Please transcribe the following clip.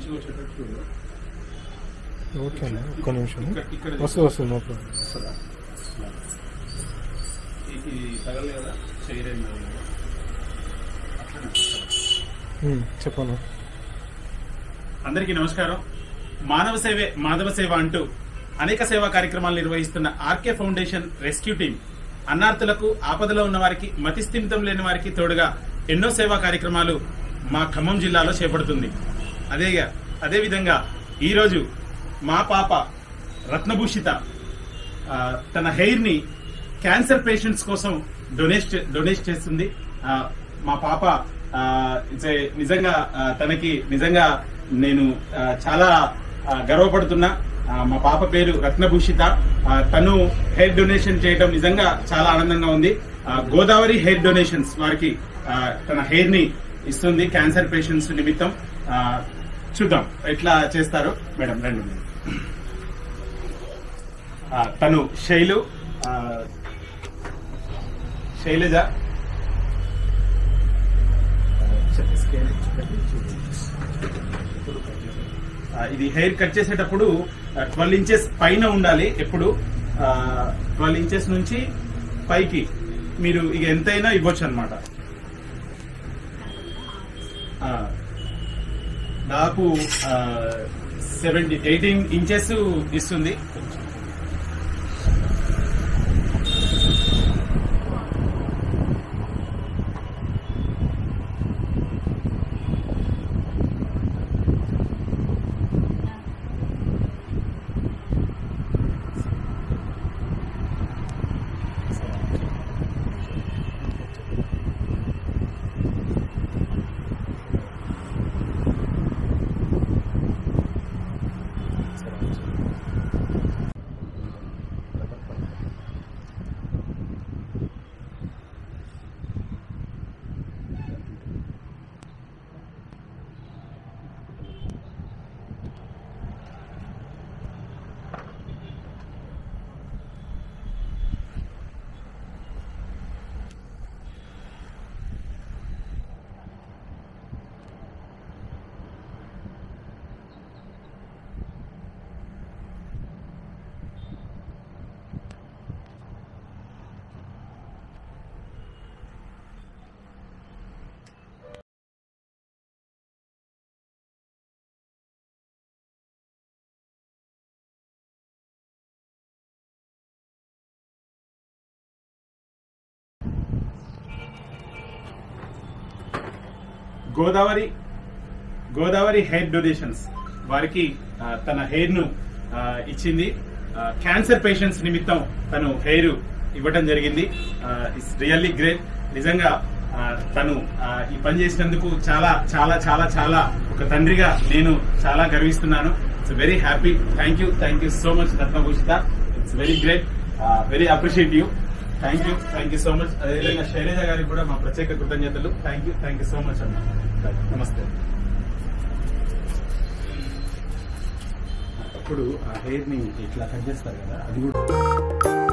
మంచిగా వచ్చేటట్టు చూడు ఓకే అన్న ఒక్క నిమిషం ఇక్కడ- ఇక్కడ వస్తుంది వస్తుంది నో ప్రాబ్లం వస్తుందా? ఇ- ఇది తగలే కదా చేయలేదు చెప్పను అందరికీ నమస్కారం మానవ సేవే మాధవ సేవ అంటూ అనేక సేవా కార్యక్రమాలు నిర్వహిస్తున్న ఆర్కే ఫౌండేషన్ రెస్క్యూ టీం అన్నార్థులకు ఆపదలో ఉన్న వారికి మతిస్థిమితం లేని వారికి తోడుగా ఎన్నో సేవా కార్యక్రమాలు మా ఖమ్మం జిల్లాలో చేపడుతుంది అదే అదే విధంగా ఈరోజు మా పాప రత్నభూషిత ఆ, తన హెయిర్ ని క్యాన్సర్ పేషెంట్స్ కోసం డొనేట్ డొనేట్ చేస్తుంది ఆ, మా పాప ఆ, it's a- నిజంగా ఆ, తనకి నిజంగా నేను ఆ, చాలా ఆ, గర్వపడుతున్నా ఆ, మా పాప పేరు రత్నభూషిత ఆ, తను హెయిర్ డొనేషన్ చేయడం నిజంగా చాలా ఆనందంగా ఉంది ఆ, గోదావరి హెయిర్ డొనేషన్స్ వారికి ఆ, తన హెయిర్ ని ఇస్తుంది క్యాన్సర్ పేషెంట్స్ నిమిత్తం ఆ, చూద్దాం ఎట్లా చేస్తారో మేడం రండి మేడం. ఆ, తను శైలు ఆ, శైలజ ఆ, ఇది హెయిర్ కట్ చేసేటప్పుడు ట్వెల్వ్ ఇంచెస్ పైన ఉండాలి ఎప్పుడు ట్వెల్వ్ ఇంచెస్ నుంచి పైకి మీరు ఇక ఎంతైనా ఇవ్వచ్చు అనమాట నాకు సెవెంటీ ఎయిటీన్ ఇంచెస్ ఇస్తుంది గోదావరి గోదావరి హెయిర్ డొనేషన్స్ వారికి ఆ, తన హెయిర్ ను ఆ, ఇచ్చింది ఆ, క్యాన్సర్ పేషెంట్స్ నిమిత్తం తను హెయిర్ ఇవ్వడం జరిగింది ఇట్స్ రియల్లీ గ్రేట్ నిజంగా ఆ, తను ఆ, ఈ పని చేసినందుకు చాలా చాలా చాలా చాలా ఒక తండ్రిగా నేను చాలా గర్విస్తున్నాను it's very happy thank you thank you so much Ratnabhushita it's very great very appreciate you thank you thank you so much అదేవిధంగా శైలజ గారికి కూడా మా ప్రత్యేక కృతజ్ఞతలు thank you thank you so much అన్న నమస్తే అప్పుడు ఆ హెయిర్ ని ఇట్లా కట్ చేస్తారు కదా అది కూడా